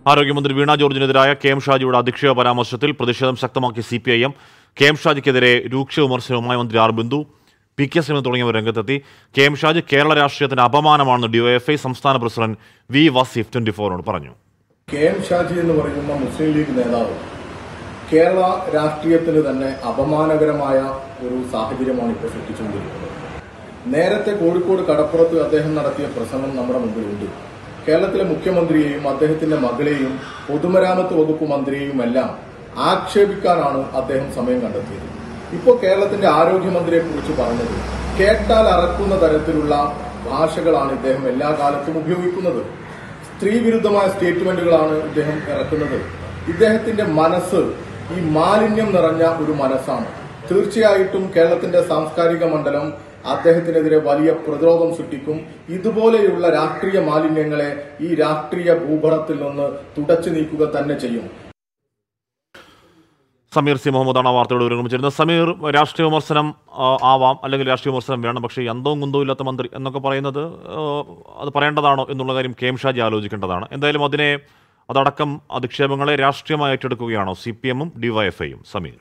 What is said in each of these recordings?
ആരോഗ്യമന്ത്രി വീണ ജോർജിനെതിരായ K M ഷാജിയുടെ അധിക്ഷേപ പരാമർശത്തിൽ പ്രതിഷേധം ശക്തമാക്കിയ C P I M K M ഷാജിക്കെതിരെ രൂക്ഷ വിമർശനവുമായി മന്ത്രി R Bindu P K Sreeman തുടങ്ങിയവർ രംഗത്തെത്തി കെ എം ഷാജി കേരള രാഷ്ട്രീയത്തിന് അപമാനമാണെന്ന് ഡിവൈഎഫ്ഐ സംസ്ഥാന പ്രസിഡന്റ് വി വസീഫ് ട്വന്റി ഫോറിനോട് പറഞ്ഞു കെ എം ഷാജി എന്ന് പറയുന്ന മുസ്ലിം ലീഗ് നേതാവ് കേരള രാഷ്ട്രീയത്തിന് തന്നെ അപമാനകരമായ ഒരു സാഹചര്യമാണ് ഇപ്പോൾ സൃഷ്ടിച്ചുകൊണ്ടിരിക്കുന്നത് നേരത്തെ കോഴിക്കോട് കടപ്പുറത്ത് അദ്ദേഹം നടത്തിയ പ്രസംഗം നമ്മുടെ മുമ്പിലുണ്ട് കേരളത്തിലെ മുഖ്യമന്ത്രിയെയും അദ്ദേഹത്തിന്റെ മകളെയും പൊതുമരാമത്ത് വകുപ്പ് മന്ത്രിയെയും എല്ലാം ആക്ഷേപിക്കാനാണ് അദ്ദേഹം സമയം കണ്ടെത്തിയത് ഇപ്പോൾ കേരളത്തിന്റെ ആരോഗ്യമന്ത്രിയെ കുറിച്ച് പറഞ്ഞത് കേട്ടാൽ അറക്കുന്ന തരത്തിലുള്ള ഭാഷകളാണ് ഇദ്ദേഹം എല്ലാ കാലത്തും ഉപയോഗിക്കുന്നത് സ്ത്രീവിരുദ്ധമായ സ്റ്റേറ്റ്മെന്റുകളാണ് ഇദ്ദേഹം ഇറക്കുന്നത് ഇദ്ദേഹത്തിന്റെ മനസ്സ് ഈ മാലിന്യം നിറഞ്ഞ ഒരു മനസ്സാണ് തീർച്ചയായിട്ടും കേരളത്തിന്റെ സാംസ്കാരിക മണ്ഡലം അദ്ദേഹത്തിനെതിരെ വലിയ പ്രതിരോധം സൃഷ്ടിക്കും ഇതുപോലെയുള്ള രാഷ്ട്രീയ മാലിന്യങ്ങളെ ഈ രാഷ്ട്രീയ ഭൂപടത്തിൽ നിന്ന് തുടച്ചു നീക്കുക തന്നെ ചെയ്യും സമീർ സി മുഹമ്മദാണ് ആ വാർത്തയോട് വിവരമിച്ചിരുന്നത് സമീർ രാഷ്ട്രീയ വിമർശനം ആ, ആവാം അല്ലെങ്കിൽ രാഷ്ട്രീയ വിമർശനം വേണം പക്ഷേ അന്തവും കുന്തവും ഇല്ലാത്ത മന്ത്രി എന്നൊക്കെ പറയുന്നത് ആ, അത് പറയേണ്ടതാണോ എന്നുള്ള കാര്യം കെ എം ഷാജി ആലോചിക്കേണ്ടതാണ് എന്തായാലും അതിനെ അതടക്കം അധിക്ഷേപങ്ങളെ രാഷ്ട്രീയമായി ഏറ്റെടുക്കുകയാണോ സി പി എമ്മും ഡിവൈഎഫ്ഐയും സമീർ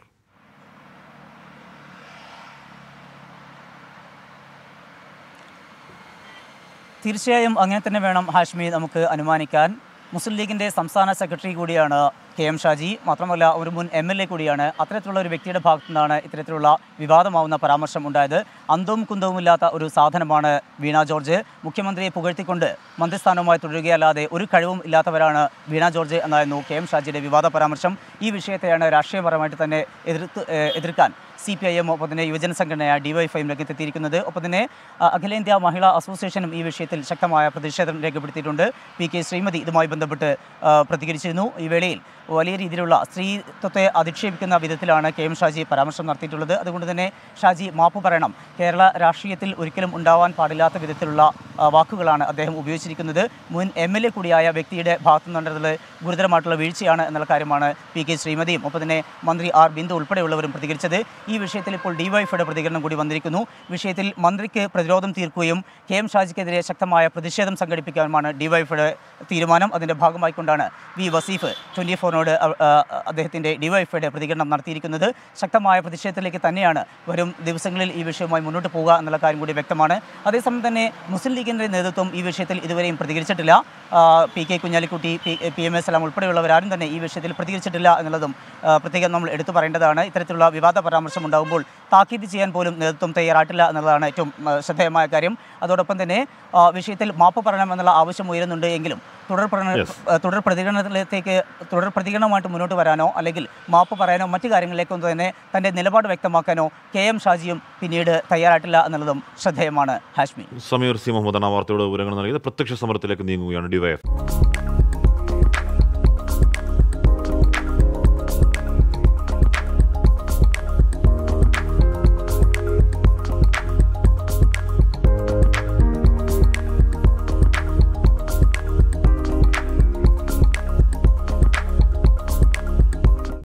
തീർച്ചയായും അങ്ങനെ തന്നെ വേണം ഹാഷ്മി നമുക്ക് അനുമാനിക്കാൻ മുസ്ലിം ലീഗിൻ്റെ സംസ്ഥാന സെക്രട്ടറി കൂടിയാണ് കെ എം ഷാജി മാത്രമല്ല ഒരു മുൻ എം എൽ എ കൂടിയാണ് അത്തരത്തിലുള്ള ഒരു വ്യക്തിയുടെ ഭാഗത്തു നിന്നാണ് ഇത്തരത്തിലുള്ള വിവാദമാവുന്ന പരാമർശം ഉണ്ടായത് അന്തവും കുന്തവുമില്ലാത്ത ഒരു സാധനമാണ് വീണ ജോർജ് മുഖ്യമന്ത്രിയെ പുകഴ്ത്തിക്കൊണ്ട് മന്ത്രിസ്ഥാനവുമായി തുടരുകയല്ലാതെ ഒരു കഴിവും ഇല്ലാത്തവരാണ് വീണ ജോർജ് എന്നായിരുന്നു കെ എം ഷാജിയുടെ വിവാദ പരാമർശം ഈ വിഷയത്തെയാണ് രാഷ്ട്രീയപരമായിട്ട് തന്നെ എതിർത്ത് ഏഹ് എതിർക്കാൻ സി പി ഐ എം ഒപ്പം തന്നെ യുവജന സംഘടനയായ ഡിവൈഫൈയും രംഗത്തെത്തിയിരിക്കുന്നത് ഒപ്പം തന്നെ അ, അഖിലേന്ത്യാ മഹിളാ അസോസിയേഷനും ഈ വിഷയത്തിൽ ശക്തമായ പ്രതിഷേധം രേഖപ്പെടുത്തിയിട്ടുണ്ട് പി കെ ശ്രീമതി ഇതുമായി ബന്ധപ്പെട്ട് ആ, പ്രതികരിച്ചിരുന്നു ഈ വേളയിൽ വലിയ രീതിയിലുള്ള സ്ത്രീത്വത്തെ അധിക്ഷേപിക്കുന്ന വിധത്തിലാണ് കെ എം ഷാജി പരാമർശം നടത്തിയിട്ടുള്ളത് അതുകൊണ്ട് തന്നെ ഷാജി മാപ്പ് പറയണം കേരള രാഷ്ട്രീയത്തിൽ ഒരിക്കലും ഉണ്ടാവാൻ പാടില്ലാത്ത വിധത്തിലുള്ള ആ, വാക്കുകളാണ് അദ്ദേഹം ഉപയോഗിച്ചിരിക്കുന്നത് മുൻ എം എൽ എ കൂടിയായ വ്യക്തിയുടെ ഭാഗത്തു നിന്നുള്ളത് ഗുരുതരമായിട്ടുള്ള വീഴ്ചയാണ് എന്നുള്ള കാര്യമാണ് പി കെ ശ്രീമതിയും ഒപ്പം തന്നെ മന്ത്രി ആർ ബിന്ദു ഉൾപ്പെടെയുള്ളവരും പ്രതികരിച്ചത് ഈ വിഷയത്തിൽ ഇപ്പോൾ ഡിവൈഫയുടെ പ്രതികരണം കൂടി വന്നിരിക്കുന്നു വിഷയത്തിൽ മന്ത്രിക്ക് പ്രതിരോധം തീർക്കുകയും കെ എം ഷാജിക്കെതിരെ ശക്തമായ പ്രതിഷേധം സംഘടിപ്പിക്കാനുമാണ് ഡിവൈഫയുടെ തീരുമാനം അതിൻ്റെ ഭാഗമായിക്കൊണ്ടാണ് വി വസീഫ് ട്വൻറ്റി ഫോറിനോട് അദ്ദേഹത്തിൻ്റെ ഡിവൈഫയുടെ പ്രതികരണം നടത്തിയിരിക്കുന്നത് ശക്തമായ പ്രതിഷേധത്തിലേക്ക് തന്നെയാണ് വരും ദിവസങ്ങളിൽ ഈ വിഷയവുമായി മുന്നോട്ട് പോകുക എന്നുള്ള കാര്യം കൂടി വ്യക്തമാണ് അതേസമയം തന്നെ മുസ്ലിം ലീഗിൻ്റെ നേതൃത്വം ഈ വിഷയത്തിൽ ഇതുവരെയും പ്രതികരിച്ചിട്ടില്ല ആ, P K Kunhalikutty P P M S എല്ലാം ഉൾപ്പെടെയുള്ളവരാരും തന്നെ ഈ വിഷയത്തിൽ പ്രതികരിച്ചിട്ടില്ല എന്നുള്ളതും ആ, പ്രത്യേകം നമ്മൾ എടുത്തു പറയേണ്ടതാണ് ഇത്തരത്തിലുള്ള വിവാദ പരാമർശം ഉണ്ടാകുമ്പോൾ താക്കീത് ചെയ്യാൻ പോലും നേതൃത്വം തയ്യാറായിട്ടില്ല എന്നുള്ളതാണ് ഏറ്റവും ആ, ശ്രദ്ധേയമായ കാര്യം അതോടൊപ്പം തന്നെ ആ, വിഷയത്തിൽ മാപ്പ് പറയണമെന്നുള്ള ആവശ്യം ഉയരുന്നുണ്ട് എങ്കിലും തുടർ പഠന Yes. ആ, തുടർ പ്രതികരണത്തിലേക്ക് തുടർ പ്രതികരണമായിട്ട് മുന്നോട്ട് വരാനോ അല്ലെങ്കിൽ മാപ്പ് പറയാനോ മറ്റു കാര്യങ്ങളിലേക്കൊന്നും തന്നെ തൻ്റെ നിലപാട് വ്യക്തമാക്കാനോ കെ എം ഷാജിയും പിന്നീട് തയ്യാറായിട്ടില്ല എന്നുള്ളതും ശ്രദ്ധേയമാണ് ഹാഷ്മി സമീർ സി മുഹമ്മദാണ് ആ വാർത്തയോട് വിവരങ്ങൾ നൽകിയത് പ്രത്യക്ഷ സമരത്തിലേക്ക് നീങ്ങുകയാണ് ഡിവൈഎഫ്